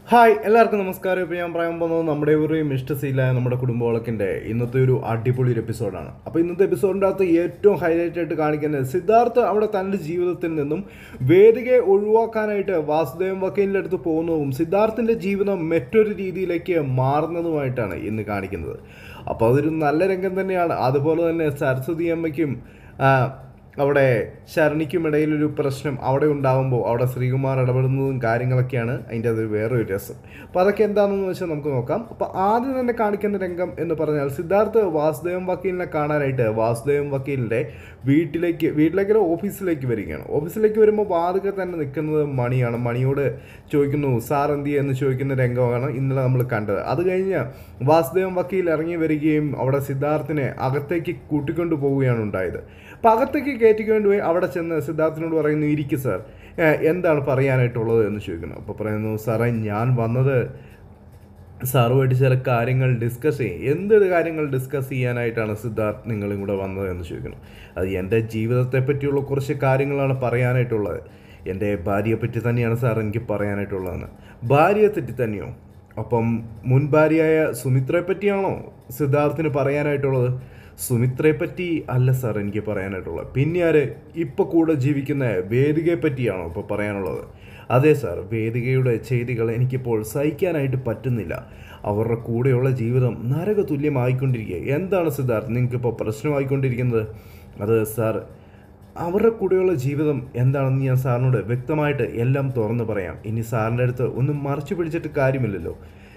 hi എല്ലാവർക്കും നമസ്കാരം ഇപ്പോൾ ഞാൻ പറയാൻ പോകുന്നത് നമ്മുടെ ഒരു മിസ്റ്റസീലായ നമ്മുടെ കുടുംബവളക്കിൻ്റെ ഇന്നത്തെ ഒരു അടിപൊളി ഒരു എപ്പിസോഡാണ് അപ്പോൾ ഇന്നത്തെ എപ്പിസോഡിൻ്റെ അകത്ത് ഏറ്റവും ഹൈലൈറ്റ് ആയിട്ട് കാണിക്കുന്നത് സിദ്ധാർത്ഥ് അവിടെ തൻ്റെ ജീവിതത്തിൽ നിന്നും വേദികയെ ഒഴിവാക്കാനായിട്ട് വാസുദേവൻ വക്കീലിൻ്റെ അടുത്ത് പോകുന്നതും സിദ്ധാർത്ഥിൻ്റെ ജീവിതം മറ്റൊരു രീതിയിലേക്ക് മാറുന്നതുമായിട്ടാണ് ഇന്ന് കാണിക്കുന്നത് അപ്പോൾ അതൊരു നല്ല രംഗം തന്നെയാണ് അതുപോലെ തന്നെ സരസ്വതി അമ്മയ്ക്കും ആ, അവിടെ ശരണിക്കും ഇടയിലൊരു പ്രശ്നം അവിടെ ഉണ്ടാകുമ്പോൾ അവിടെ ശ്രീകുമാർ ഇടപെടുന്നതും കാര്യങ്ങളൊക്കെയാണ് അതിൻ്റെ അത് വേറൊരു രസം അപ്പോൾ അതൊക്കെ എന്താണെന്ന് വെച്ചാൽ നമുക്ക് നോക്കാം അപ്പോൾ ആദ്യം തന്നെ കാണിക്കുന്ന രംഗം എന്ന് പറഞ്ഞാൽ സിദ്ധാർത്ഥ് വാസുദേവൻ വക്കീലിനെ കാണാനായിട്ട് വാസുദേവൻ വക്കീലിൻ്റെ വീട്ടിലേക്ക് വീട്ടിലേക്കല്ല ഓഫീസിലേക്ക് വരികയാണ് ഓഫീസിലേക്ക് വരുമ്പോൾ വാതുക്കെ തന്നെ നിൽക്കുന്നത് മണിയാണ് മണിയോട് ചോദിക്കുന്നു സാർ എന്തി എന്ന് ചോദിക്കുന്ന രംഗമാണ് ഇന്നലെ നമ്മൾ കണ്ടത് അത് കഴിഞ്ഞ് വാസുദേവൻ വക്കീൽ ഇറങ്ങി വരികയും അവിടെ സിദ്ധാർത്ഥിനെ അകത്തേക്ക് കൂട്ടിക്കൊണ്ടു പോവുകയാണ് ഉണ്ടായത് അപ്പോൾ അകത്തേക്ക് കയറ്റിക്കൊണ്ട് പോയി അവിടെ ചെന്ന് സിദ്ധാർത്ഥിനോട് പറയുന്നു ഇരിക്കു സാർ ഏഹ് എന്താണ് പറയാനായിട്ടുള്ളത് എന്ന് ചോദിക്കുന്നു അപ്പോൾ പറയുന്നു സാറേ ഞാൻ വന്നത് സാറുമായിട്ട് ചില കാര്യങ്ങൾ ഡിസ്കസ് ചെയ്യും എന്ത് കാര്യങ്ങൾ ഡിസ്കസ് ചെയ്യാനായിട്ടാണ് സിദ്ധാർത്ഥ് നിങ്ങളും കൂടെ വന്നത് എന്ന് ചോദിക്കുന്നു അത് എൻ്റെ ജീവിതത്തെ പറ്റിയുള്ള കുറച്ച് കാര്യങ്ങളാണ് പറയാനായിട്ടുള്ളത് എൻ്റെ ഭാര്യയെ പറ്റി തന്നെയാണ് സാർ എനിക്ക് പറയാനായിട്ടുള്ളതെന്ന് ഭാര്യയെ പറ്റി തന്നെയോ അപ്പം മുൻ ഭാര്യയായ സുമിത്രയെ പറ്റിയാണോ സിദ്ധാർത്ഥിന് പറയാനായിട്ടുള്ളത് സുമിത്രയെ പറ്റി അല്ല സാർ എനിക്ക് പറയാനായിട്ടുള്ളത് പിന്നെ ആര് ഇപ്പോൾ കൂടെ ജീവിക്കുന്ന വേദികയെ പറ്റിയാണോ ഇപ്പോൾ പറയാനുള്ളത് അതെ സാർ വേദികയുടെ ചെയ്തികൾ എനിക്കിപ്പോൾ സഹിക്കാനായിട്ട് പറ്റുന്നില്ല അവരുടെ കൂടെയുള്ള ജീവിതം നരക തുല്യമായിക്കൊണ്ടിരിക്കുക എന്താണ് സിദ്ധാർത്ഥ് നിങ്ങൾക്കിപ്പോൾ പ്രശ്നമായിക്കൊണ്ടിരിക്കുന്നത് അത് സാർ അവരുടെ കൂടെയുള്ള ജീവിതം എന്താണെന്ന് ഞാൻ സാറിനോട് വ്യക്തമായിട്ട് എല്ലാം തുറന്നു പറയാം ഇനി സാറിൻ്റെ അടുത്ത് ഒന്നും മറച്ചു പിടിച്ചിട്ട് കാര്യമില്ലല്ലോ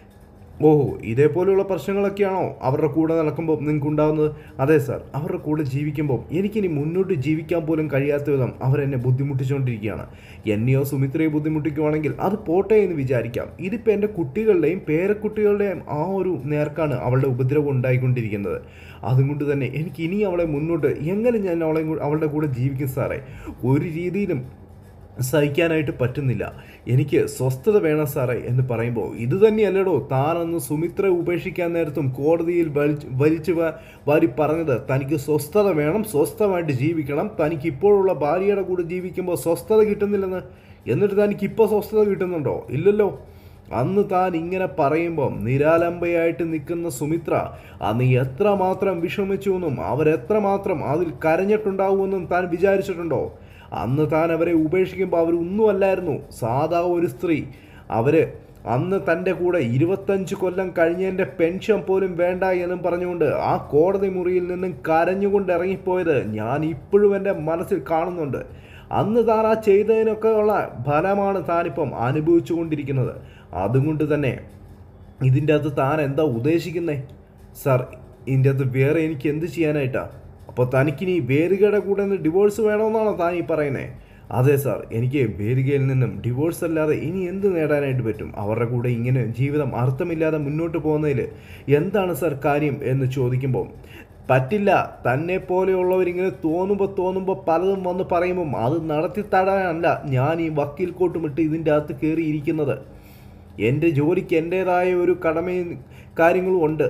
ഓഹോ ഇതേപോലെയുള്ള പ്രശ്നങ്ങളൊക്കെയാണോ അവരുടെ കൂടെ നടക്കുമ്പോൾ നിങ്ങൾക്ക് ഉണ്ടാകുന്നത് അതെ സാർ അവരുടെ കൂടെ ജീവിക്കുമ്പോൾ എനിക്കിനി മുന്നോട്ട് ജീവിക്കാൻ പോലും കഴിയാത്ത വിധം അവരെന്നെ ബുദ്ധിമുട്ടിച്ചുകൊണ്ടിരിക്കുകയാണ് എന്നെയോ സുമിത്രയെ ബുദ്ധിമുട്ടിക്കുവാണെങ്കിൽ അത് പോട്ടെ എന്ന് വിചാരിക്കാം ഇതിപ്പോൾ എൻ്റെ കുട്ടികളുടെയും പേരക്കുട്ടികളുടെയും ആ ഒരു നേർക്കാണ് അവളുടെ ഉപദ്രവം ഉണ്ടായിക്കൊണ്ടിരിക്കുന്നത് അതുകൊണ്ട് തന്നെ എനിക്ക് ഇനി അവളെ മുന്നോട്ട് എങ്ങനെ ഞാൻ അവളെ കൂ- അവളുടെ കൂടെ ജീവിക്കും സാറേ ഒരു രീതിയിലും സഹിക്കാനായിട്ട് പറ്റുന്നില്ല എനിക്ക് സ്വസ്ഥത വേണം സാറേ എന്ന് പറയുമ്പോൾ ഇത് തന്നെയല്ലടോ താനന്ന് സുമിത്ര ഉപേക്ഷിക്കാൻ നേരത്തും കോടതിയിൽ വലിച്ച് വലിച്ചു വാ- വാരി പറഞ്ഞത് തനിക്ക് സ്വസ്ഥത വേണം സ്വസ്ഥമായിട്ട് ജീവിക്കണം തനിക്ക് ഇപ്പോഴുള്ള ഭാര്യയുടെ കൂടെ ജീവിക്കുമ്പോൾ സ്വസ്ഥത കിട്ടുന്നില്ലെന്ന് എന്നിട്ട് തനിക്ക് ഇപ്പോൾ സ്വസ്ഥത കിട്ടുന്നുണ്ടോ ഇല്ലല്ലോ അന്ന് താൻ ഇങ്ങനെ പറയുമ്പോൾ നിരാലംബയായിട്ട് നിൽക്കുന്ന സുമിത്ര അന്ന് എത്രമാത്രം വിഷമിച്ചുവെന്നും അവരെത്രമാത്രം അതിൽ കരഞ്ഞിട്ടുണ്ടാവുമെന്നും താൻ വിചാരിച്ചിട്ടുണ്ടോ അന്ന് താൻ അവരെ ഉപേക്ഷിക്കുമ്പോൾ അവരൊന്നുമല്ലായിരുന്നു സാധാ ഒരു സ്ത്രീ അവർ അന്ന് തൻ്റെ കൂടെ ഇരുപത്തഞ്ച് കൊല്ലം കഴിഞ്ഞതിൻ്റെ പെൻഷൻ പോലും വേണ്ട എന്നും പറഞ്ഞുകൊണ്ട് ആ കോടതി മുറിയിൽ നിന്നും കരഞ്ഞുകൊണ്ട് ഇറങ്ങിപ്പോയത് ഞാൻ ഇപ്പോഴും എൻ്റെ മനസ്സിൽ കാണുന്നുണ്ട് അന്ന് താൻ ആ ചെയ്തതിനൊക്കെ ഉള്ള ഫലമാണ് താനിപ്പം അനുഭവിച്ചു കൊണ്ടിരിക്കുന്നത് അതുകൊണ്ട് തന്നെ ഇതിൻ്റെ അകത്ത് താൻ എന്താ ഉദ്ദേശിക്കുന്നേ സാർ ഇതിൻ്റെ അകത്ത് വേറെ എനിക്ക് എന്ത് ചെയ്യാനായിട്ടാ അപ്പോൾ തനിക്കിനി വേദികയുടെ കൂടെ നിന്ന് ഡിവോഴ്സ് വേണമെന്നാണോ താൻ ഈ പറയുന്നത് അതെ സാർ എനിക്ക് വേദികയിൽ നിന്നും ഡിവോഴ്സ് അല്ലാതെ ഇനി എന്ത് നേടാനായിട്ട് പറ്റും അവരുടെ കൂടെ ഇങ്ങനെ ജീവിതം അർത്ഥമില്ലാതെ മുന്നോട്ട് പോകുന്നതിൽ എന്താണ് സാർ കാര്യം എന്ന് ചോദിക്കുമ്പോൾ പറ്റില്ല തന്നെ പോലെയുള്ളവരിങ്ങനെ തോന്നുമ്പോൾ തോന്നുമ്പോൾ പലതും വന്ന് പറയുമ്പം അത് നടത്തി തടാനല്ല ഞാൻ ഈ വക്കീൽ കോട്ടുമിട്ട് ഇതിൻ്റെ അകത്ത് കയറിയിരിക്കുന്നത് എൻ്റെ ജോലിക്ക് എൻ്റേതായ ഒരു കടമയും കാര്യങ്ങളും ഉണ്ട്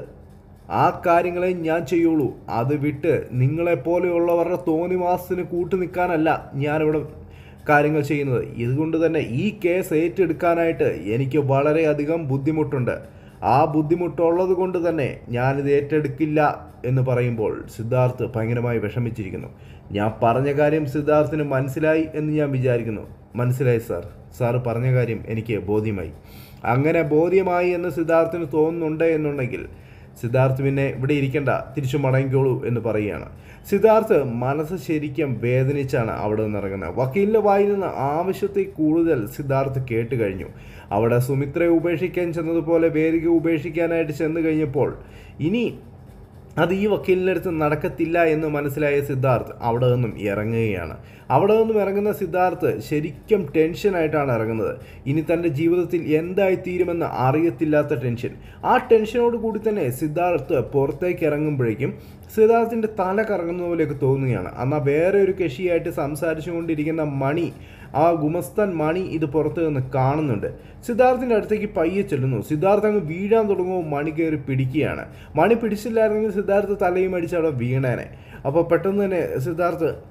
ആ കാര്യങ്ങളെ ഞാൻ ചെയ്യുള്ളൂ അത് വിട്ട് നിങ്ങളെപ്പോലെയുള്ളവരുടെ തോന്നിവാസത്തിന് കൂട്ടു നിൽക്കാനല്ല ഞാനിവിടെ കാര്യങ്ങൾ ചെയ്യുന്നത് ഇതുകൊണ്ട് തന്നെ ഈ കേസ് ഏറ്റെടുക്കാനായിട്ട് എനിക്ക് വളരെയധികം ബുദ്ധിമുട്ടുണ്ട് ആ ബുദ്ധിമുട്ടുള്ളത് കൊണ്ട് തന്നെ ഞാനിത് ഏറ്റെടുക്കില്ല എന്ന് പറയുമ്പോൾ സിദ്ധാർത്ഥ് ഭയങ്കരമായി വിഷമിച്ചിരിക്കുന്നു ഞാൻ പറഞ്ഞ കാര്യം സിദ്ധാർത്ഥിന് മനസ്സിലായി എന്ന് ഞാൻ വിചാരിക്കുന്നു മനസ്സിലായി സാർ സാറ് പറഞ്ഞ കാര്യം എനിക്ക് ബോധ്യമായി അങ്ങനെ ബോധ്യമായി എന്ന് സിദ്ധാർത്ഥിന് തോന്നുന്നുണ്ട് എന്നുണ്ടെങ്കിൽ സിദ്ധാർത്ഥ് പിന്നെ ഇവിടെ ഇരിക്കണ്ട തിരിച്ചു മടങ്ങിക്കോളൂ എന്ന് പറയുകയാണ് സിദ്ധാർത്ഥ് മനസ്സ് ശരിക്കും വേദനിച്ചാണ് അവിടെ നിന്ന് ഇറങ്ങുന്നത് വക്കീലിൻ്റെ വായിൽ നിന്ന് ആവശ്യത്തിൽ കൂടുതൽ സിദ്ധാർത്ഥ് കേട്ട് കഴിഞ്ഞു അവിടെ സുമിത്രയെ ഉപേക്ഷിക്കാൻ ചെന്നതുപോലെ വേദിക ഉപേക്ഷിക്കാനായിട്ട് ചെന്ന് കഴിഞ്ഞപ്പോൾ ഇനി അത് ഈ വക്കീലിൻ്റെ അടുത്ത് നടക്കത്തില്ല എന്ന് മനസ്സിലായ സിദ്ധാർത്ഥ് അവിടെ നിന്നും ഇറങ്ങുകയാണ് അവിടെ നിന്നും ഇറങ്ങുന്ന സിദ്ധാർത്ഥ് ശരിക്കും ടെൻഷനായിട്ടാണ് ഇറങ്ങുന്നത് ഇനി തൻ്റെ ജീവിതത്തിൽ എന്തായി തീരുമെന്ന് അറിയത്തില്ലാത്ത ടെൻഷൻ ആ ടെൻഷനോട് കൂടി തന്നെ സിദ്ധാർത്ഥ് പുറത്തേക്ക് ഇറങ്ങുമ്പോഴേക്കും സിദ്ധാർത്ഥിൻ്റെ തല കറങ്ങുന്ന പോലെയൊക്കെ തോന്നുകയാണ് എന്നാൽ വേറെ ഒരു കക്ഷിയായിട്ട് സംസാരിച്ചുകൊണ്ടിരിക്കുന്ന മണി ആ ഗുമസ്താൻ മണി ഇത് പുറത്ത് നിന്ന് കാണുന്നുണ്ട് സിദ്ധാർത്ഥിൻ്റെ അടുത്തേക്ക് പയ്യെ ചെല്ലുന്നു സിദ്ധാർത്ഥ് അങ്ങ് വീഴാൻ തുടങ്ങുമ്പോൾ മണി കയറി പിടിക്കുകയാണ് മണി പിടിച്ചില്ലായിരുന്നെങ്കിൽ സിദ്ധാർത്ഥ് തലയും അടിച്ച് അവിടെ വീണേനെ അപ്പോൾ പെട്ടെന്ന് തന്നെ സിദ്ധാർത്ഥ്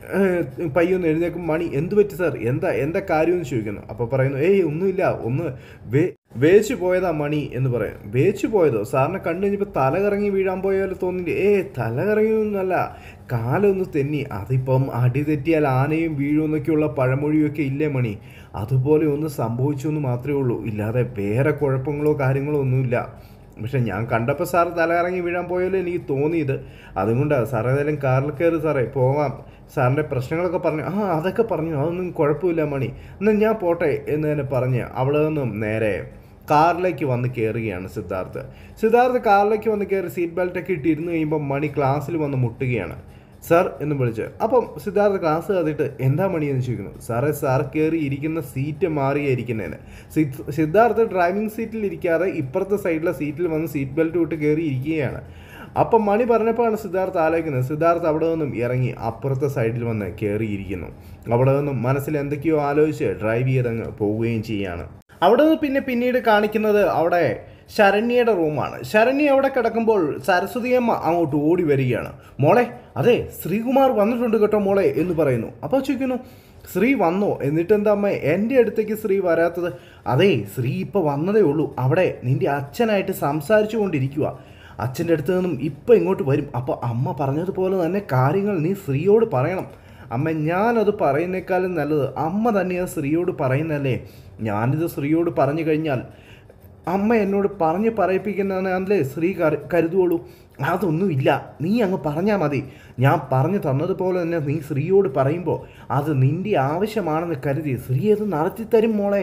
ഏഹ്, പയ്യൊന്ന് എഴുന്നേക്കും മണി എന്ത് പറ്റി സാർ എന്താ എന്താ കാര്യമെന്ന് ചോദിക്കുന്നു അപ്പോൾ പറയുന്നു ഏയ് ഒന്നുമില്ല ഒന്ന് വേ വേച്ചു പോയതാ മണി എന്ന് പറയും വേച്ചു പോയതോ സാറിനെ കണ്ടു കഴിഞ്ഞപ്പോൾ തല കറങ്ങി വീഴാൻ പോയാലും തോന്നില്ല ഏ തല കറങ്ങിയൊന്നുമല്ല കാലൊന്ന് തെന്നി അതിപ്പം അടി തെറ്റിയാൽ ആനയും വീഴുമെന്നൊക്കെയുള്ള പഴമൊഴിയൊക്കെ ഇല്ലേ മണി അതുപോലെ ഒന്ന് സംഭവിച്ചു എന്ന് മാത്രമേ ഉള്ളൂ ഇല്ലാതെ വേറെ കുഴപ്പങ്ങളോ കാര്യങ്ങളോ ഒന്നുമില്ല പക്ഷെ ഞാൻ കണ്ടപ്പോൾ സാർ തലകറങ്ങി വീഴാൻ പോയാലും എനിക്ക് തോന്നിയത് അതുകൊണ്ടാണ് സാർ ഏതായാലും കാറിൽ കയറി സാറേ പോവാം സാറിൻ്റെ പ്രശ്നങ്ങളൊക്കെ പറഞ്ഞു ആ അതൊക്കെ പറഞ്ഞു അതൊന്നും കുഴപ്പമില്ല മണി എന്നാൽ ഞാൻ പോട്ടെ എന്ന് തന്നെ പറഞ്ഞ് അവിടെ നിന്നും നേരെ കാറിലേക്ക് വന്ന് കയറുകയാണ് സിദ്ധാർത്ഥ് സിദ്ധാർത്ഥ് കാറിലേക്ക് വന്ന് കയറി സീറ്റ് ബെൽറ്റൊക്കെ ഇട്ട് ഇരുന്ന് കഴിയുമ്പോൾ മണി ക്ലാസ്സിൽ വന്ന് മുട്ടുകയാണ് സാർ എന്ന് വിളിച്ച് അപ്പം സിദ്ധാർത്ഥ ക്ലാസ് കത്തിട്ട് എന്താ മണി എന്ന് ചോദിക്കുന്നു സാറേ സാർ കയറി ഇരിക്കുന്ന സീറ്റ് മാറിയായിരിക്കുന്നതിന് സിദ്ധാർത്ഥ് ഡ്രൈവിംഗ് സീറ്റിൽ ഇരിക്കാതെ ഇപ്പുറത്തെ സൈഡിലെ സീറ്റിൽ വന്ന് സീറ്റ് ബെൽറ്റ് വിട്ട് കയറി ഇരിക്കുകയാണ് അപ്പം മണി പറഞ്ഞപ്പോഴാണ് സിദ്ധാർത്ഥ ആലോചിക്കുന്നത് സിദ്ധാർത്ഥ് അവിടെ നിന്നും ഇറങ്ങി അപ്പുറത്തെ സൈഡിൽ വന്ന് കയറിയിരിക്കുന്നു അവിടെ നിന്നും മനസ്സിൽ എന്തൊക്കെയോ ആലോചിച്ച് ഡ്രൈവ് ചെയ്തങ്ങ് പോവുകയും ചെയ്യാണ് അവിടെ നിന്ന് പിന്നെ പിന്നീട് കാണിക്കുന്നത് അവിടെ ശരണ്യയുടെ റൂമാണ് ശരണ്യ അവിടെ കിടക്കുമ്പോൾ സരസ്വതിയമ്മ അങ്ങോട്ട് ഓടി വരികയാണ് മോളെ അതെ ശ്രീകുമാർ വന്നിട്ടുണ്ട് കേട്ടോ മോളെ എന്ന് പറയുന്നു അപ്പോൾ ചോദിക്കുന്നു ശ്രീ വന്നോ എന്നിട്ട് എന്താ അമ്മ എൻ്റെ അടുത്തേക്ക് ശ്രീ വരാത്തത് അതെ ശ്രീ ഇപ്പോൾ വന്നതേ ഉള്ളൂ അവിടെ നിൻ്റെ അച്ഛനായിട്ട് സംസാരിച്ചു കൊണ്ടിരിക്കുക അച്ഛൻ്റെ അടുത്ത് നിന്നും ഇപ്പം ഇങ്ങോട്ട് വരും അപ്പോൾ അമ്മ പറഞ്ഞതുപോലെ തന്നെ കാര്യങ്ങൾ നീ ശ്രീയോട് പറയണം അമ്മ ഞാനത് പറയുന്നേക്കാളും നല്ലത് അമ്മ തന്നെയാണ് ശ്രീയോട് പറയുന്നല്ലേ ഞാനിത് ശ്രീയോട് പറഞ്ഞു കഴിഞ്ഞാൽ അമ്മ എന്നോട് പറഞ്ഞ് പറയിപ്പിക്കുന്നതാണല്ലേ ശ്രീ കരു കരുതുള്ളൂ അതൊന്നുമില്ല നീ അങ്ങ് പറഞ്ഞാൽ മതി ഞാൻ പറഞ്ഞു തന്നതുപോലെ തന്നെ നീ ശ്രീയോട് പറയുമ്പോൾ അത് നിൻ്റെ ആവശ്യമാണെന്ന് കരുതി ശ്രീ അത് നടത്തിത്തരും മോളെ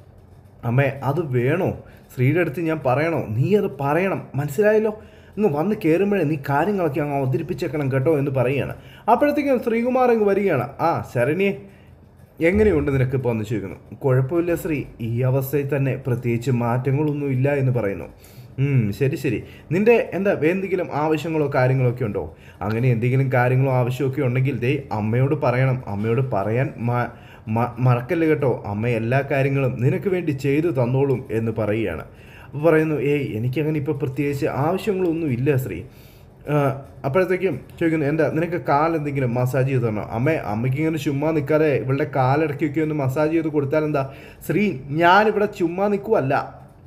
അമ്മേ അത് വേണോ ശ്രീയുടെ അടുത്ത് ഞാൻ പറയണോ നീ അത് പറയണം മനസ്സിലായല്ലോ ഇങ്ങ് വന്ന് കയറുമ്പോഴേ നീ കാര്യങ്ങളൊക്കെ അങ്ങ് അവതരിപ്പിച്ചേക്കണം കേട്ടോ എന്ന് പറയുകയാണ് അപ്പോഴത്തേക്കും ശ്രീകുമാർ അങ്ങ് വരികയാണ് ആ ശരണ്യെ എങ്ങനെയുണ്ട് നിനക്ക് ഇപ്പോൾ എന്ന് ചോദിക്കുന്നു കുഴപ്പമില്ല ശ്രീ ഈ അവസ്ഥയിൽ തന്നെ പ്രത്യേകിച്ച് മാറ്റങ്ങളൊന്നും ഇല്ല എന്ന് പറയുന്നു ഉം, ശരി ശരി നിന്റെ എന്താ എന്തെങ്കിലും ആവശ്യങ്ങളോ കാര്യങ്ങളോ ഒക്കെ ഉണ്ടോ അങ്ങനെ എന്തെങ്കിലും കാര്യങ്ങളോ ആവശ്യമൊക്കെ ഉണ്ടെങ്കിൽ ദേ അമ്മയോട് പറയണം അമ്മയോട് പറയാൻ മ- മ- മറക്കല്ല് കേട്ടോ അമ്മ എല്ലാ കാര്യങ്ങളും നിനക്ക് വേണ്ടി ചെയ്തു തന്നോളും എന്ന് പറയുകയാണ് അപ്പോൾ പറയുന്നു ഏയ് എനിക്കങ്ങനെ ഇപ്പോൾ പ്രത്യേകിച്ച് ആവശ്യങ്ങളൊന്നും ഇല്ല ശ്രീ ആ, അപ്പോഴത്തേക്കും ചോദിക്കുന്നു എന്താ നിനക്ക് കാലെന്തെങ്കിലും മസാജ് ചെയ്ത് തരണോ അമ്മേ അമ്മയ്ക്ക് ഇങ്ങനെ ചുമ്മാ നിൽക്കാതെ ഇവളുടെ കാലിടയ്ക്കൊക്കെ ഒന്ന് മസാജ് ചെയ്ത് കൊടുത്താൽ എന്താ ശ്രീ ഞാനിവിടെ ചുമ്മാ നിൽക്കുവല്ല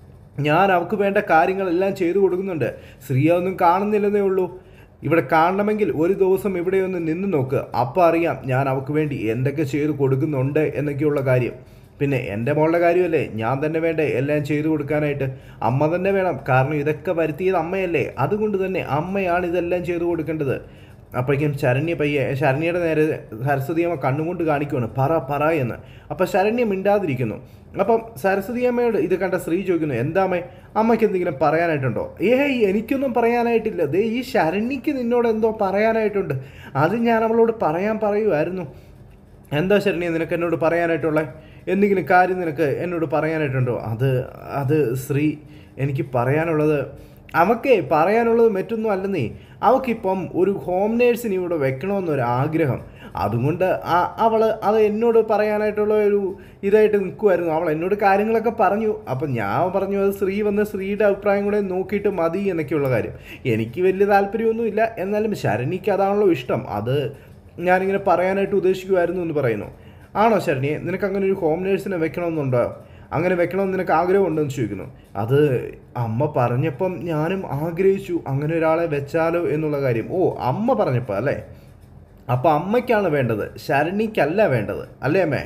ഞാൻ അവൾക്ക് വേണ്ട കാര്യങ്ങളെല്ലാം ചെയ്തു കൊടുക്കുന്നുണ്ട് ശ്രീ അതൊന്നും കാണുന്നില്ലെന്നേ ഉള്ളൂ ഇവിടെ കാണണമെങ്കിൽ ഒരു ദിവസം ഇവിടെ ഒന്ന് നിന്ന് നോക്ക് അപ്പം അറിയാം ഞാൻ അവൾക്ക് വേണ്ടി എന്തൊക്കെ ചെയ്തു കൊടുക്കുന്നുണ്ട് എന്നൊക്കെയുള്ള കാര്യം പിന്നെ എൻ്റെ മോളുടെ കാര്യമല്ലേ ഞാൻ തന്നെ വേണ്ടേ എല്ലാം ചെയ്തു കൊടുക്കാനായിട്ട് അമ്മ തന്നെ വേണം കാരണം ഇതൊക്കെ വരുത്തിയത് അമ്മയല്ലേ അതുകൊണ്ട് തന്നെ അമ്മയാണ് ഇതെല്ലാം ചെയ്തു കൊടുക്കേണ്ടത് അപ്പോഴേക്കും ശരണ്യ പയ്യെ ശരണ്യയുടെ നേരെ സരസ്വതിയമ്മ കണ്ണുകൊണ്ട് കാണിക്കുവാണ് പറ പറ എന്ന് അപ്പം ശരണ്യ മിണ്ടാതിരിക്കുന്നു അപ്പം സരസ്വതിയമ്മയോട് ഇത് കണ്ട സ്ത്രീ ചോദിക്കുന്നു എന്താമ്മേ അമ്മയ്ക്ക് എന്തെങ്കിലും പറയാനായിട്ടുണ്ടോ ഏയ് എനിക്കൊന്നും പറയാനായിട്ടില്ല ദേ ഈ ശരണ്യക്ക് നിന്നോട് എന്തോ പറയാനായിട്ടുണ്ട് അത് ഞാൻ അവളോട് പറയാൻ പറയുമായിരുന്നു എന്താ ശരണ്യ നിനക്ക് എന്നോട് പറയാനായിട്ടുള്ളത് എന്തെങ്കിലും കാര്യം നിനക്ക് എന്നോട് പറയാനായിട്ടുണ്ടോ അത് അത് ശ്രീ എനിക്ക് പറയാനുള്ളത് അവക്കേ പറയാനുള്ളത് മറ്റൊന്നും അല്ലെന്നേ അവക്കിപ്പം ഒരു ഹോം നേഴ്സിന് ഇവിടെ വെക്കണമെന്നൊരു ആഗ്രഹം അതുകൊണ്ട് ആ- അവള് അത് എന്നോട് പറയാനായിട്ടുള്ള ഒരു ഇതായിട്ട് നിൽക്കുമായിരുന്നു അവൾ എന്നോട് കാര്യങ്ങളൊക്കെ പറഞ്ഞു അപ്പം ഞാൻ പറഞ്ഞു അത് ശ്രീ വന്ന് ശ്രീയുടെ അഭിപ്രായം കൂടെ നോക്കിയിട്ട് മതി എന്നൊക്കെയുള്ള കാര്യം എനിക്ക് വലിയ താല്പര്യമൊന്നുമില്ല എന്നാലും ശരണിക്ക് അതാണല്ലോ ഇഷ്ടം അത് ഞാനിങ്ങനെ പറയാനായിട്ട് ഉദ്ദേശിക്കുമായിരുന്നു എന്ന് പറയുന്നു ആണോ ശരണ്യെ നിനക്ക് അങ്ങനെ ഒരു ഹോം നേഴ്സിനെ വെക്കണമെന്നുണ്ടോ അങ്ങനെ വെക്കണമെന്ന് നിനക്ക് ആഗ്രഹമുണ്ടെന്ന് ചോദിക്കുന്നു അത് അമ്മ പറഞ്ഞപ്പം ഞാനും ആഗ്രഹിച്ചു അങ്ങനെ ഒരാളെ വെച്ചാലോ എന്നുള്ള കാര്യം ഓ അമ്മ പറഞ്ഞപ്പോൾ അല്ലേ അപ്പോൾ അമ്മയ്ക്കാണ് വേണ്ടത് ശരണിക്കല്ല വേണ്ടത് അല്ലേ അമ്മേ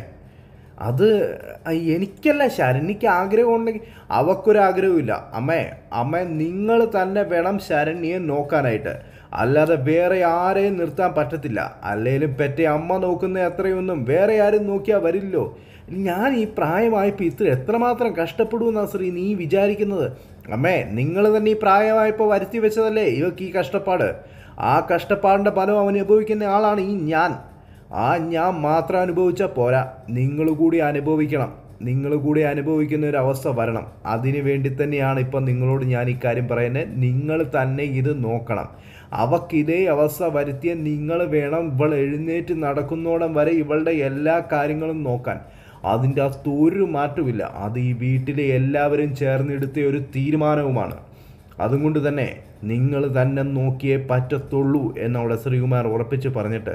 അത് എനിക്കല്ല ശരണ്യക്ക് ആഗ്രഹമുണ്ടെങ്കിൽ അവക്കൊരാഗ്രഹമില്ല അമ്മേ അമ്മ നിങ്ങൾ തന്നെ വേണം ശരണ്യെ നോക്കാനായിട്ട് അല്ലാതെ വേറെ ആരെയും നിർത്താൻ പറ്റത്തില്ല അല്ലേലും പെറ്റ അമ്മ നോക്കുന്ന അത്രയൊന്നും വേറെ ആരും നോക്കിയാൽ വരില്ലോ ഞാൻ ഈ പ്രായമായപ്പോൾ ഇത്ര എത്രമാത്രം കഷ്ടപ്പെടുമെന്നാ ശ്രീ നീ വിചാരിക്കുന്നത് അമ്മേ നിങ്ങൾ തന്നെ ഈ പ്രായമായപ്പോൾ വരുത്തി വെച്ചതല്ലേ ഇവക്ക് ഈ കഷ്ടപ്പാട് ആ കഷ്ടപ്പാടിൻ്റെ ഫലം അവൻ അനുഭവിക്കുന്ന ആളാണ് ഈ ഞാൻ ആ ഞാൻ മാത്രം അനുഭവിച്ചാൽ പോരാ നിങ്ങൾ കൂടി അനുഭവിക്കണം നിങ്ങൾ കൂടി അനുഭവിക്കുന്ന ഒരു അവസ്ഥ വരണം അതിന് വേണ്ടി തന്നെയാണ് ഇപ്പം നിങ്ങളോട് ഞാൻ ഇക്കാര്യം പറയുന്നത് നിങ്ങൾ തന്നെ ഇത് നോക്കണം അവക്ക് ഇതേ അവസ്ഥ വരുത്തിയ നിങ്ങൾ വേണം ഇവൾ എഴുന്നേറ്റ് നടക്കുന്നോടം വരെ ഇവളുടെ എല്ലാ കാര്യങ്ങളും നോക്കാൻ അതിൻ്റെ അകത്ത് ഒരു മാറ്റമില്ല അത് ഈ വീട്ടിലെ എല്ലാവരും ചേർന്നെടുത്ത ഒരു തീരുമാനവുമാണ് അതുകൊണ്ട് തന്നെ നിങ്ങൾ തന്നെ നോക്കിയേ പറ്റത്തുള്ളൂ എന്നവിടെ ശ്രീകുമാർ ഉറപ്പിച്ച് പറഞ്ഞിട്ട്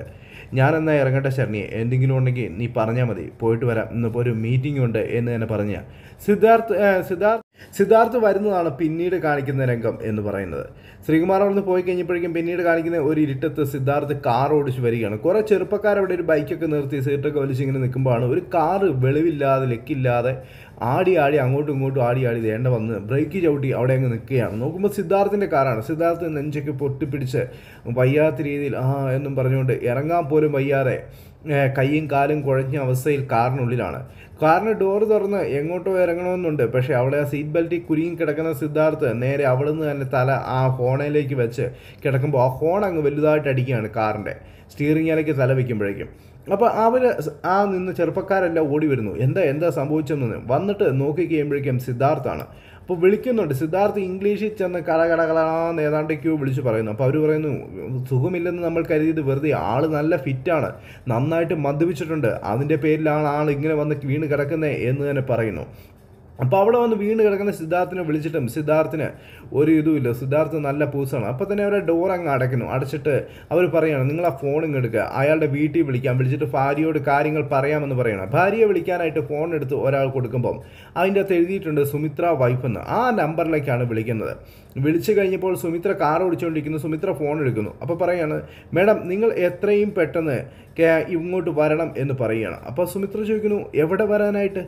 ഞാനെന്നാ ഇറങ്ങട്ടെ ശരണിയെ എന്തെങ്കിലും ഉണ്ടെങ്കിൽ നീ പറഞ്ഞാൽ മതി പോയിട്ട് വരാം ഇന്നിപ്പോൾ ഒരു മീറ്റിംഗ് ഉണ്ട് എന്ന് തന്നെ പറഞ്ഞ സിദ്ധാർത്ഥ് ഏഹ്, സിദ്ധാർത്ഥ് സിദ്ധാർത്ഥ് വരുന്നതാണ് പിന്നീട് കാണിക്കുന്ന രംഗം എന്ന് പറയുന്നത് ശ്രീകുമാർ അവിടുന്ന് പോയി കഴിഞ്ഞപ്പോഴേക്കും പിന്നീട് കാണിക്കുന്ന ഒരു ഇരുട്ടത്ത് സിദ്ധാർത്ഥ് കാർ ഓടിച്ച് വരികയാണ് കുറേ ചെറുപ്പക്കാർ അവിടെ ഒരു ബൈക്കൊക്കെ നിർത്തി സീറ്റൊക്കെ വലിച്ച് ഇങ്ങനെ നിൽക്കുമ്പോഴാണ് ഒരു കാറ് വെളിവില്ലാതെ ലെക്കില്ലാതെ ആടി ആടി അങ്ങോട്ടും ഇങ്ങോട്ടും ആടി ആടി വേണ്ട വന്ന് ബ്രേക്ക് ചവിട്ടി അവിടെ അങ്ങ് നിൽക്കുകയാണ് നോക്കുമ്പോൾ സിദ്ധാർത്ഥിൻ്റെ കാറാണ് സിദ്ധാർത്ഥ് നെഞ്ചൊക്കെ പൊട്ടിപ്പിടിച്ച് വയ്യാത്ത രീതിയിൽ ആ എന്നും പറഞ്ഞുകൊണ്ട് ഇറങ്ങാൻ പോലും വയ്യാതെ ഏഹ്, കൈയും കാലും കുഴഞ്ഞ അവസ്ഥയിൽ കാറിനുള്ളിലാണ് കാറിന് ഡോറ് തുറന്ന് എങ്ങോട്ടോ ഇറങ്ങണമെന്നുണ്ട് പക്ഷേ അവിടെ ആ സീറ്റ് ബെൽറ്റിൽ കുരുങ്ങി കിടക്കുന്ന സിദ്ധാർത്ഥ് നേരെ അവിടെ നിന്ന് തന്നെ തല ആ ഹോണയിലേക്ക് വെച്ച് കിടക്കുമ്പോൾ ആ ഹോൺ അങ്ങ് വലുതായിട്ട് അടിക്കുകയാണ് കാറിൻ്റെ സ്റ്റീറിങ്ങിലേക്ക് തല വയ്ക്കുമ്പോഴേക്കും അപ്പോൾ അവർ ആ നിന്ന് ചെറുപ്പക്കാരെല്ലാം ഓടി വരുന്നു എന്താ എന്താ സംഭവിച്ചെന്ന് വന്നിട്ട് നോക്കി കഴിയുമ്പോഴേക്കും സിദ്ധാർത്ഥാണ് അപ്പോൾ വിളിക്കുന്നുണ്ട് സിദ്ധാർത്ഥ് ഇംഗ്ലീഷിൽ ചെന്ന് കട കട കടാന്ന് ഏതാണ്ടൊക്കെയോ വിളിച്ച് പറയുന്നു അപ്പോൾ അവർ പറയുന്നു സുഖമില്ലെന്ന് നമ്മൾ കരുതിയത് വെറുതെ ആൾ നല്ല ഫിറ്റാണ് നന്നായിട്ട് മദ്യപിച്ചിട്ടുണ്ട് അതിൻ്റെ പേരിലാണ് ആൾ ഇങ്ങനെ വന്ന് വീണ് കിടക്കുന്നത് എന്ന് തന്നെ പറയുന്നു അപ്പോൾ അവിടെ വന്ന് വീണ് കിടക്കുന്ന സിദ്ധാർത്ഥിനെ വിളിച്ചിട്ടും സിദ്ധാർത്ഥിന് ഒരു ഇതുമില്ല സിദ്ധാർത്ഥ് നല്ല പൂസാണ് അപ്പോൾ തന്നെ അവരെ ഡോർ അങ്ങ് അടയ്ക്കുന്നു അടച്ചിട്ട് അവർ പറയാണ് നിങ്ങൾ ആ ഫോൺ ഇങ്ങ് എടുക്കുക അയാളുടെ വീട്ടിൽ വിളിക്കാം വിളിച്ചിട്ട് ഭാര്യയോട് കാര്യങ്ങൾ പറയാമെന്ന് പറയണം ഭാര്യയെ വിളിക്കാനായിട്ട് ഫോൺ എടുത്ത് ഒരാൾ കൊടുക്കുമ്പം അതിൻ്റെ അകത്ത് എഴുതിയിട്ടുണ്ട് സുമിത്ര വൈഫ് എന്ന് ആ നമ്പറിലേക്കാണ് വിളിക്കുന്നത് വിളിച്ചു കഴിഞ്ഞപ്പോൾ സുമിത്ര കാർ ഓടിച്ചുകൊണ്ടിരിക്കുന്നു സുമിത്ര ഫോൺ എടുക്കുന്നു അപ്പോൾ പറയാണ് മേഡം നിങ്ങൾ എത്രയും പെട്ടെന്ന് കേ- ഇങ്ങോട്ട് വരണം എന്ന് പറയുകയാണ് അപ്പോൾ സുമിത്ര ചോദിക്കുന്നു എവിടെ വരാനായിട്ട്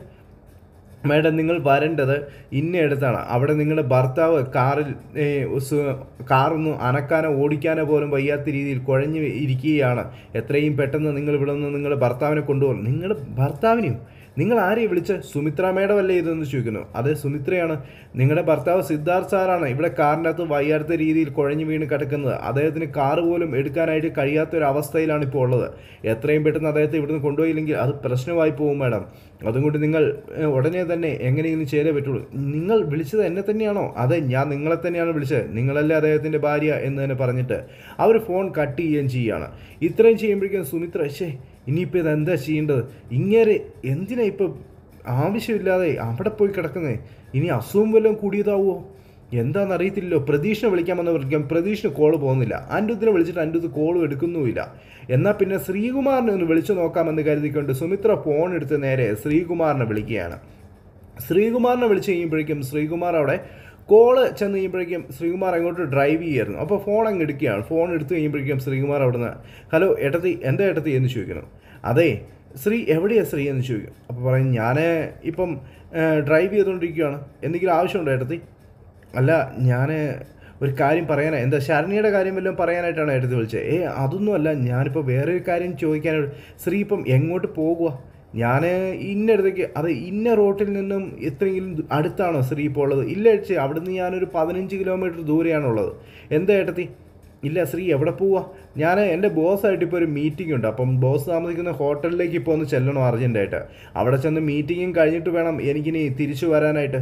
മേഡം നിങ്ങൾ വരേണ്ടത് ഇന്നയിടത്താണ് അവിടെ നിങ്ങളുടെ ഭർത്താവ് കാറിൽ ഏ, സു- കാറൊന്നും അനക്കാനോ ഓടിക്കാനോ പോലും വയ്യാത്ത രീതിയിൽ കുഴഞ്ഞു ഇരിക്കുകയാണ് എത്രയും പെട്ടെന്ന് നിങ്ങൾ ഇവിടെ നിന്ന് നിങ്ങളുടെ ഭർത്താവിനെ കൊണ്ടുപോകണം നിങ്ങളുടെ ഭർത്താവിനെയും നിങ്ങൾ ആരെയും വിളിച്ച് സുമിത്ര മേഡം അല്ലേ ഇതെന്ന് ചോദിക്കുന്നു അതെ സുമിത്രയാണ് നിങ്ങളുടെ ഭർത്താവ് സിദ്ധാർത്ഥ് സാറാണ് ഇവിടെ കാറിൻ്റെ അകത്ത് വയ്യാത്ത രീതിയിൽ കുഴഞ്ഞു വീണ് കിടക്കുന്നത് അദ്ദേഹത്തിന് കാറ് പോലും എടുക്കാനായിട്ട് കഴിയാത്ത ഒരു അവസ്ഥയിലാണ് ഇപ്പോൾ ഉള്ളത് എത്രയും പെട്ടെന്ന് അദ്ദേഹത്തെ ഇവിടുന്ന് കൊണ്ടുപോയില്ലെങ്കിൽ അത് പ്രശ്നമായി പോകും മാഡം അതുകൊണ്ട് നിങ്ങൾ ഏഹ്, ഉടനെ തന്നെ എങ്ങനെയെങ്കിലും ചെയ്തേ പറ്റുള്ളൂ നിങ്ങൾ വിളിച്ചത് എന്നെ തന്നെയാണോ അതെ ഞാൻ നിങ്ങളെ തന്നെയാണ് വിളിച്ചത് നിങ്ങളല്ലേ അദ്ദേഹത്തിൻ്റെ ഭാര്യ എന്ന് തന്നെ പറഞ്ഞിട്ട് അവർ ഫോൺ കട്ട് ചെയ്യുകയും ചെയ്യുകയാണ് ഇത്രയും ചെയ്യുമ്പോഴേക്കും സുമിത്ര ശേ ഇനിയിപ്പോൾ ഇത് എന്താ ചെയ്യേണ്ടത് ഇങ്ങനെ എന്തിനാ ഇപ്പോൾ ആവശ്യമില്ലാതെ അവിടെ പോയി കിടക്കുന്നേ ഇനി അസുഖം വല്ലതും കൂടിയതാവോ എന്താണെന്ന് അറിയത്തില്ലല്ലോ പ്രതീക്ഷിനെ വിളിക്കാമെന്ന് വിളിക്കാം പ്രതീക്ഷിന് കോള് പോകുന്നില്ല അൻഡുത്തിനെ വിളിച്ചിട്ട് അൻഡുത്ത് കോളും എടുക്കുന്നുമില്ല എന്നാൽ പിന്നെ ശ്രീകുമാറിനെ ഒന്ന് വിളിച്ചു നോക്കാമെന്ന് കരുതിക്കൊണ്ട് സുമിത്ര ഫോൺ എടുത്ത് നേരെ ശ്രീകുമാറിനെ വിളിക്കുകയാണ് ശ്രീകുമാറിനെ വിളിച്ച് കഴിയുമ്പോഴേക്കും ശ്രീകുമാർ അവിടെ കോള് ചെന്ന് കഴിയുമ്പോഴേക്കും ശ്രീകുമാർ അങ്ങോട്ട് ഡ്രൈവ് ചെയ്യായിരുന്നു അപ്പോൾ ഫോൺ അങ്ങ് എടുക്കുകയാണ് ഫോൺ എടുത്തു കഴിയുമ്പോഴേക്കും ശ്രീകുമാർ അവിടുന്ന് ഹലോ ഏട്ടത്തി എന്താ ഏട്ടത്തി എന്ന് ചോദിക്കുന്നു അതെ ശ്രീ എവിടെയാ ശ്രീ എന്ന് ചോദിക്കും അപ്പോൾ പറയും ഞാൻ ഇപ്പം ഡ്രൈവ് ചെയ്തുകൊണ്ടിരിക്കുകയാണ് എന്തെങ്കിലും ആവശ്യമുണ്ടോ ഏട്ടത്തി അല്ല ഞാൻ ഒരു കാര്യം പറയാനാ എന്താ ശരണ്യയുടെ കാര്യം വല്ലതും പറയാനായിട്ടാണ് എടുത്ത് വിളിച്ചത് ഏ അതൊന്നുമല്ല ഞാനിപ്പോൾ വേറെ ഒരു കാര്യം ചോദിക്കാനായിട്ട് ശ്രീ ഇപ്പം എങ്ങോട്ട് പോകുക ഞാൻ ഇന്നടുത്തേക്ക് അത് ഇന്ന റോട്ടിൽ നിന്നും എത്രയെങ്കിലും ദൂ- അടുത്താണോ ശ്രീ ഇപ്പോൾ ഉള്ളത് ഇല്ല ചേച്ചി അവിടുന്ന് ഞാനൊരു പതിനഞ്ച് കിലോമീറ്റർ ദൂരെയാണുള്ളത് എന്താ ഏട്ടത്തി ഇല്ല ശ്രീ എവിടെ പോവാ ഞാൻ എൻ്റെ ബോസായിട്ട് ഇപ്പോൾ ഒരു മീറ്റിംഗ് ഉണ്ട് അപ്പം ബോസ് താമസിക്കുന്ന ഹോട്ടലിലേക്ക് ഇപ്പോൾ ഒന്ന് ചെല്ലണം അർജൻറ്റായിട്ട് അവിടെ ചെന്ന് മീറ്റിങ്ങും കഴിഞ്ഞിട്ട് വേണം എനിക്കിനി തിരിച്ചു വരാനായിട്ട്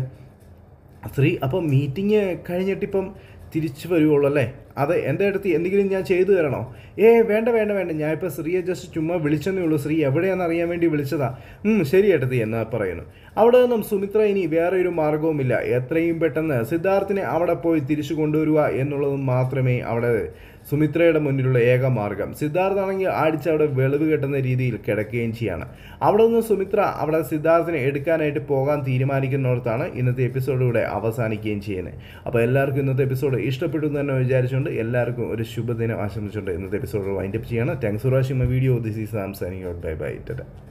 ശ്രീ അപ്പം മീറ്റിംഗ് കഴിഞ്ഞിട്ടിപ്പം തിരിച്ചു വരുവുള്ളൂ അല്ലേ അതെ എൻ്റെ അടുത്ത് എന്തെങ്കിലും ഞാൻ ചെയ്തു തരണോ ഏ വേണ്ട വേണ്ട വേണ്ട ഞാൻ ഇപ്പോൾ ശ്രീയെ ജസ്റ്റ് ചുമ്മാ വിളിച്ചെന്നേ ഉള്ളൂ ശ്രീ എവിടെയാണെന്ന് അറിയാൻ വേണ്ടി വിളിച്ചതാ ഉം, ശരി ഏട്ടത്തി എന്ന് പറയുന്നു അവിടെ നിന്നും സുമിത്ര ഇനി വേറെ ഒരു മാർഗവുമില്ല എത്രയും പെട്ടെന്ന് സിദ്ധാർത്ഥിനെ അവിടെ പോയി തിരിച്ചു കൊണ്ടുവരിക എന്നുള്ളത് മാത്രമേ അവിടെ സുമിത്രയുടെ മുന്നിലുള്ള ഏക മാർഗം സിദ്ധാർത്ഥ് ആണെങ്കിൽ അടിച്ച് അവിടെ വെളിവ് കെട്ടുന്ന രീതിയിൽ കിടക്കുകയും ചെയ്യാണ് അവിടെ നിന്ന് സുമിത്ര അവിടെ സിദ്ധാർത്ഥിനെ എടുക്കാനായിട്ട് പോകാൻ തീരുമാനിക്കുന്നിടത്താണ് ഇന്നത്തെ എപ്പിസോഡിലൂടെ അവസാനിക്കുകയും ചെയ്യുന്നത് അപ്പോൾ എല്ലാവർക്കും ഇന്നത്തെ എപ്പിസോഡ് ഇഷ്ടപ്പെട്ടു എന്ന് തന്നെ വിചാരിച്ചുകൊണ്ട് എല്ലാവർക്കും ഒരു ശുഭദിനം ആശംസിച്ചുകൊണ്ട് ഇന്നത്തെ എപ്പിസോഡ് വൈൻഡപ്പ് ചെയ്യണം thanks for watching my video this is Sam signing out bye bye Tata